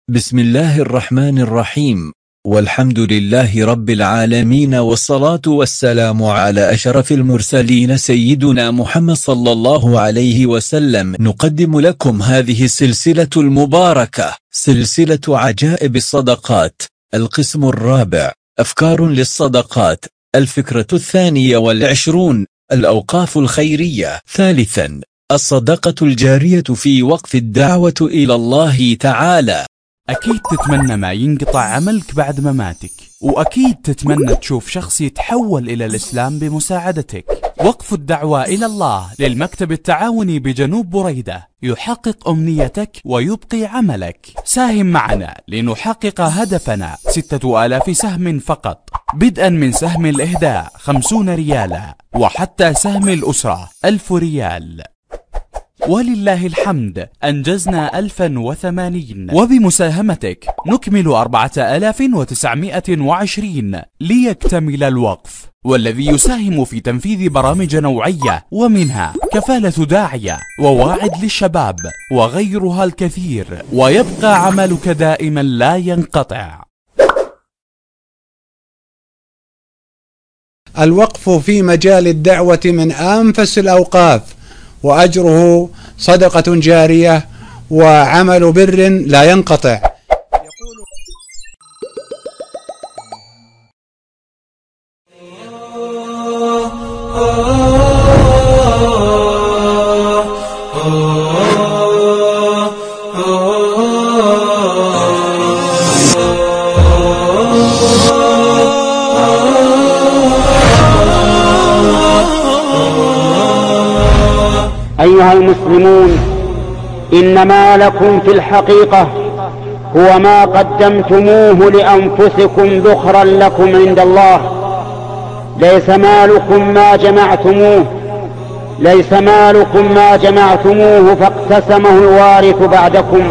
بسم الله الرحمن الرحيم والحمد لله رب العالمين والصلاة والسلام على أشرف المرسلين سيدنا محمد صلى الله عليه وسلم نقدم لكم هذه السلسلة المباركة سلسلة عجائب الصدقات القسم الرابع أفكار للصدقات الفكرة الثانية والعشرون الأوقاف الخيرية ثالثا الصدقة الجارية في وقف الدعوة إلى الله تعالى أكيد تتمنى ما ينقطع عملك بعد مماتك وأكيد تتمنى تشوف شخص يتحول إلى الإسلام بمساعدتك وقف الدعوة إلى الله للمكتب التعاوني بجنوب بريدة يحقق أمنيتك ويبقي عملك ساهم معنا لنحقق هدفنا ستة آلاف سهم فقط بدءا من سهم الإهداء خمسون ريالا وحتى سهم الأسرة ألف ريال ولله الحمد أنجزنا 1080 وبمساهمتك نكمل 4920 ليكتمل الوقف والذي يساهم في تنفيذ برامج نوعية ومنها كفالة داعية وواعد للشباب وغيرها الكثير ويبقى عملك دائما لا ينقطع الوقف في مجال الدعوة من أنفس الأوقاف وأجره صدقة جارية وعمل بر لا ينقطع أيها المسلمون إن ما لكم في الحقيقة هو ما قدمتموه لأنفسكم ذخرا لكم عند الله ليس مالكم ما جمعتموه ليس مالكم ما جمعتموه فاقتسمه الوارث بعدكم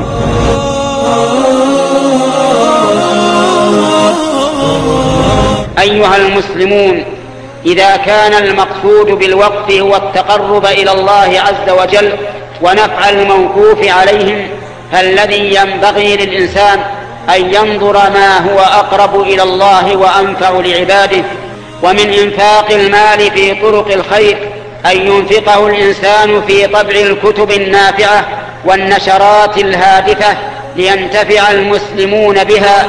أيها المسلمون إذا كان المقصود بالوقف هو التقرب إلى الله عز وجل ونفع الموقوف عليهم فالذي ينبغي للإنسان أن ينظر ما هو أقرب إلى الله وأنفع لعباده ومن إنفاق المال في طرق الخير أن ينفقه الإنسان في طبع الكتب النافعة والنشرات الهادفة لينتفع المسلمون بها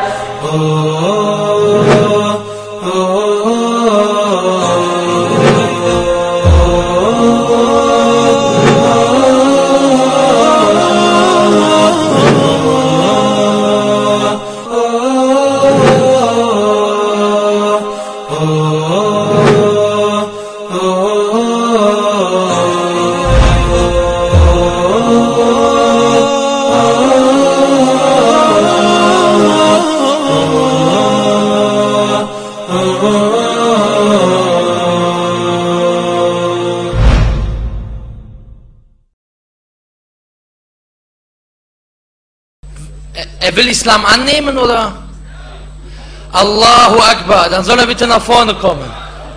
Er will Islam annehmen oder? Allahu Akbar, dann soll er bitte nach vorne kommen.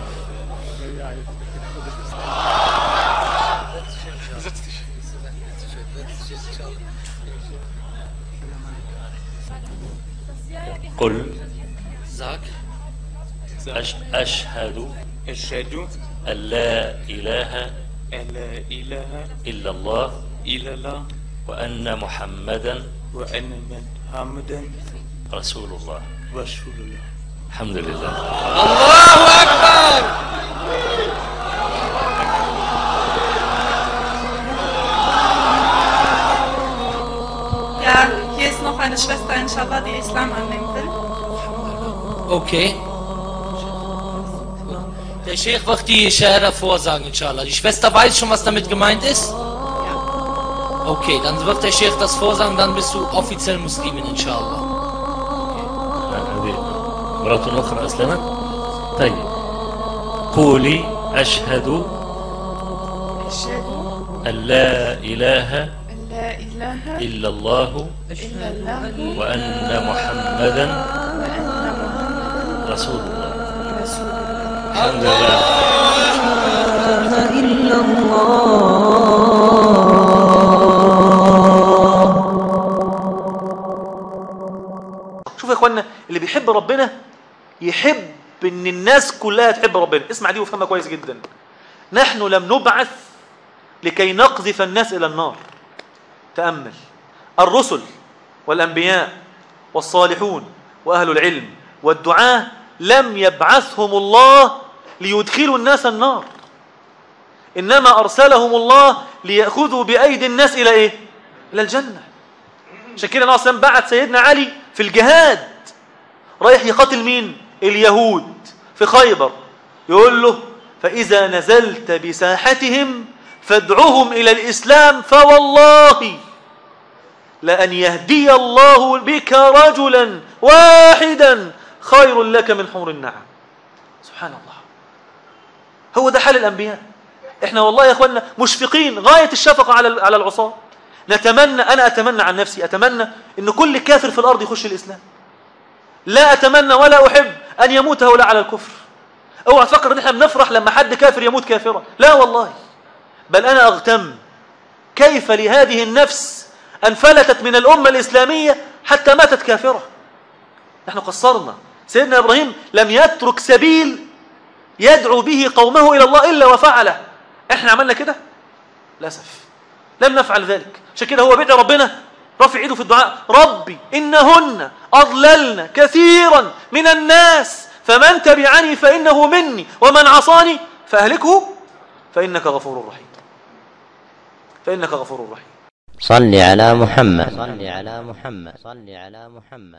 قل Sag. أش أشهد أشهد أن لا إله أن لا إله إلا الله إلا الله وأن محمدا وأن محمدا رسول الله رسول الله الحمد لله Allahu Akbar! Ja, hier ist noch eine Schwester, inshallah, die Islam annehmen will. Okay. Der Sheikh wird die Shahada vorsagen, inshallah. Die Schwester weiß schon, was damit gemeint ist? Okay, dann wird der Sheikh das vorsagen, dann bist du offiziell Muslimin, inshallah. هذه مرة أخرى أسلمت طيب قولي أشهد أشهد أن لا إله أن لا إله إلا الله إلا الله وأن محمدا وأن محمدا رسول الله رسول الله الحمد لله شوف يا اخوانا اللي بيحب ربنا يحب ان الناس كلها تحب ربنا اسمع دي وافهمها كويس جدا نحن لم نبعث لكي نقذف الناس الى النار تامل الرسل والانبياء والصالحون واهل العلم والدعاه لم يبعثهم الله ليدخلوا الناس النار انما ارسلهم الله لياخذوا بايدي الناس الى ايه الى الجنه عشان كده النبي صلى الله عليه وسلم بعت سيدنا علي في الجهاد رايح يقاتل مين اليهود في خيبر يقول له فإذا نزلت بساحتهم فادعهم إلى الإسلام فوالله لأن يهدي الله بك رجلا واحدا خير لك من حور النعم سبحان الله هو ده حال الأنبياء احنا والله يا اخوانا مشفقين غاية الشفقة على على العصاة نتمنى أنا أتمنى عن نفسي أتمنى أن كل كافر في الأرض يخش الإسلام لا أتمنى ولا أحب أن يموت هؤلاء على الكفر اوعى تفكر ان احنا بنفرح لما حد كافر يموت كافرا لا والله بل أنا أغتم كيف لهذه النفس أن فلتت من الأمة الإسلامية حتى ماتت كافرة نحن قصرنا سيدنا إبراهيم لم يترك سبيل يدعو به قومه إلى الله إلا وفعله احنا عملنا كده للأسف لم نفعل ذلك عشان كده هو بيدعي ربنا رافع ايده في الدعاء ربي إنهن أضللن كثيرا من الناس فمن تبعني فإنه مني ومن عصاني فأهلكه فإنك غفور رحيم فإنك غفور رحيم صل على محمد صل على محمد صل على محمد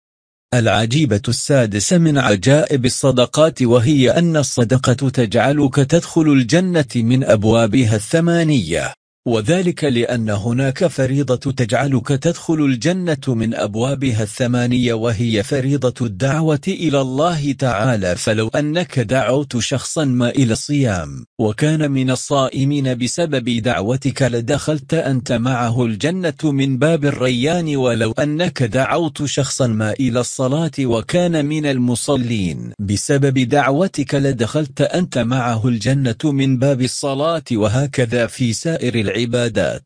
العجيبة السادسة من عجائب الصدقات وهي أن الصدقة تجعلك تدخل الجنة من أبوابها الثمانية وذلك لأن هناك فريضة تجعلك تدخل الجنة من أبوابها الثمانية وهي فريضة الدعوة إلى الله تعالى فلو أنك دعوت شخصا ما إلى الصيام وكان من الصائمين بسبب دعوتك لدخلت أنت معه الجنة من باب الريان ولو أنك دعوت شخصا ما إلى الصلاة وكان من المصلين بسبب دعوتك لدخلت أنت معه الجنة من باب الصلاة وهكذا في سائر العالم العبادات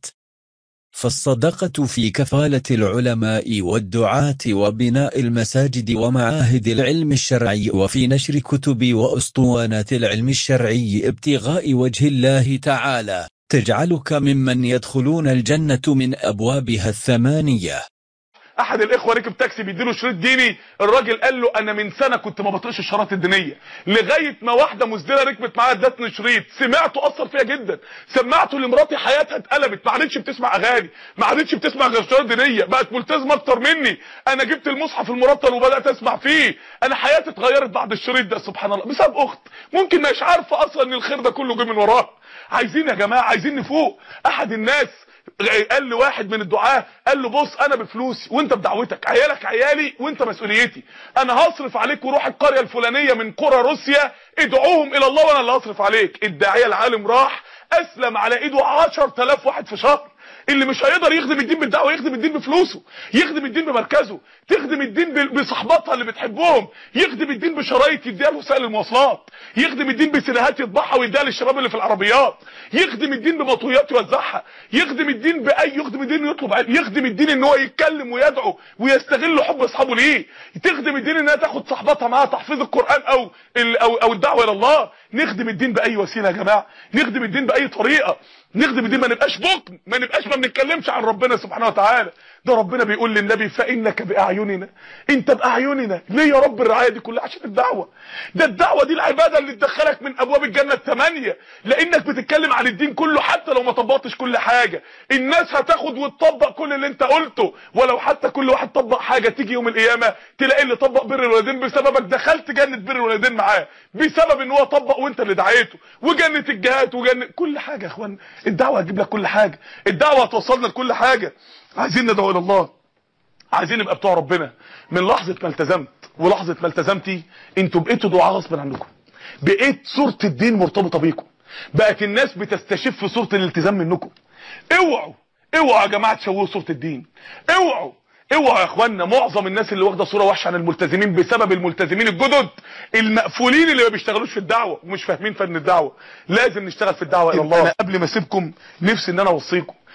فالصدقة في كفالة العلماء والدعاة وبناء المساجد ومعاهد العلم الشرعي وفي نشر كتب وأسطوانات العلم الشرعي ابتغاء وجه الله تعالى تجعلك ممن يدخلون الجنة من أبوابها الثمانية احد الاخوه ركب تاكسي بيديله شريط ديني الراجل قال له انا من سنه كنت ما بطيقش الشرايط الدينيه لغايه ما واحده مسدله ركبت معايا ادتني شريط سمعته اثر فيا جدا سمعته لمراتي حياتها اتقلبت ما عادتش بتسمع اغاني ما عادتش بتسمع غير شرايط دينيه بقت ملتزمه اكتر مني انا جبت المصحف المرتل وبدات اسمع فيه انا حياتي اتغيرت بعد الشريط ده سبحان الله بسبب اخت ممكن مش عارفه اصلا ان الخير ده كله جه من وراها عايزين يا جماعه عايزين نفوق احد الناس قال لواحد من الدعاه قال له بص انا بفلوسي وانت بدعوتك عيالك عيالي وانت مسؤوليتي انا هصرف عليك وروح القريه الفلانيه من قرى روسيا ادعوهم الى الله وانا اللي هصرف عليك الداعيه العالم راح اسلم على ايده 10000 واحد في شهر اللي مش هيقدر يخدم الدين بالدعوه يخدم الدين بفلوسه يخدم الدين بمركزه تخدم الدين بصحباتها اللي بتحبهم يخدم الدين بشرايط يديها لوسائل المواصلات يخدم الدين بسيناهات يطبعها ويديها للشباب اللي في العربيات يخدم الدين بمطويات يوزعها يخدم الدين باي يخدم الدين يطلب علم يخدم الدين ان هو يتكلم ويدعو ويستغل حب اصحابه ليه تخدم الدين انها تاخد صحباتها معاها تحفيظ القران او او او الدعوه الى الله نخدم الدين باي وسيله يا جماعه نخدم الدين باي طريقه نخدم الدين ما نبقاش بطن ما نبقاش ما بنتكلمش عن ربنا سبحانه وتعالى ده ربنا بيقول للنبي فانك باعيننا انت باعيننا ليه يا رب الرعايه دي كلها عشان الدعوه ده الدعوه دي العباده اللي تدخلك من ابواب الجنه الثمانيه لانك بتتكلم عن الدين كله حتى لو ما طبقتش كل حاجه الناس هتاخد وتطبق كل اللي انت قلته ولو حتى كل واحد طبق حاجه تيجي يوم القيامه تلاقي اللي طبق بر الوالدين بسببك دخلت جنه بر الوالدين معاه بسبب ان هو طبق وانت اللي دعيته وجنه الجهات وجنه كل حاجه يا اخوان الدعوه هتجيب لك كل حاجه الدعوه هتوصلنا لكل حاجه عايزين ندعو الى الله عايزين نبقى بتوع ربنا من لحظه ما التزمت ولحظه ما التزمتي انتوا بقيتوا دعاء غصب عنكم بقيت صوره الدين مرتبطه بيكم بقت الناس بتستشف صوره الالتزام منكم اوعوا اوعوا يا جماعه تشوهوا صوره الدين اوعوا اوعوا يا اخوانا معظم الناس اللي واخده صوره وحشه عن الملتزمين بسبب الملتزمين الجدد المقفولين اللي ما بيشتغلوش في الدعوه ومش فاهمين فن الدعوه لازم نشتغل في الدعوه الى الله انا قبل ما اسيبكم نفسي ان انا اوصيكم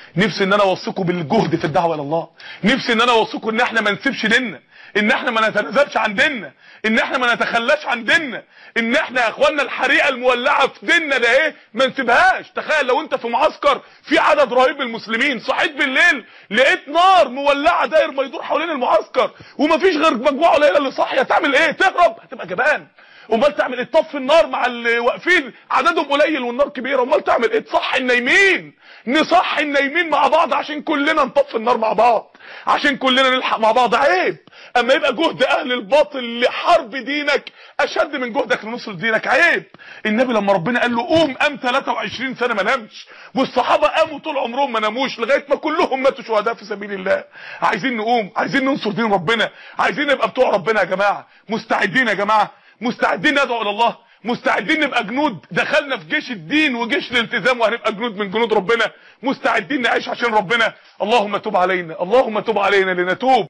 نفسي ان انا اوصيكم بالجهد في الدعوه الى الله نفسي ان انا اوصيكم ان احنا ما نسيبش ديننا ان احنا ما نتنازلش عن ديننا ان احنا ما نتخلاش عن ديننا ان احنا يا اخوانا الحريقه المولعه في ديننا ده ايه ما نسيبهاش تخيل لو انت في معسكر في عدد رهيب من المسلمين صحيت بالليل لقيت نار مولعه داير ما يدور حوالين المعسكر ومفيش غير مجموعه قليله اللي صاحيه تعمل ايه تهرب هتبقى جبان امال تعمل ايه تطفي النار مع اللي واقفين عددهم قليل والنار كبيره امال تعمل ايه تصحي النايمين نصحي النايمين مع بعض عشان كلنا نطفي النار مع بعض عشان كلنا نلحق مع بعض عيب اما يبقى جهد اهل الباطل لحرب دينك اشد من جهدك لنصر دينك عيب النبي لما ربنا قال له قوم قام 23 سنه ما نامش والصحابه قاموا طول عمرهم ما ناموش لغايه ما كلهم ماتوا شهداء في سبيل الله عايزين نقوم عايزين ننصر دين ربنا عايزين نبقى بتوع ربنا يا جماعه مستعدين يا جماعه مستعدين ندعو الى الله مستعدين نبقى جنود دخلنا في جيش الدين وجيش الالتزام وهنبقى جنود من جنود ربنا مستعدين نعيش عشان ربنا اللهم تب علينا اللهم تب علينا لنتوب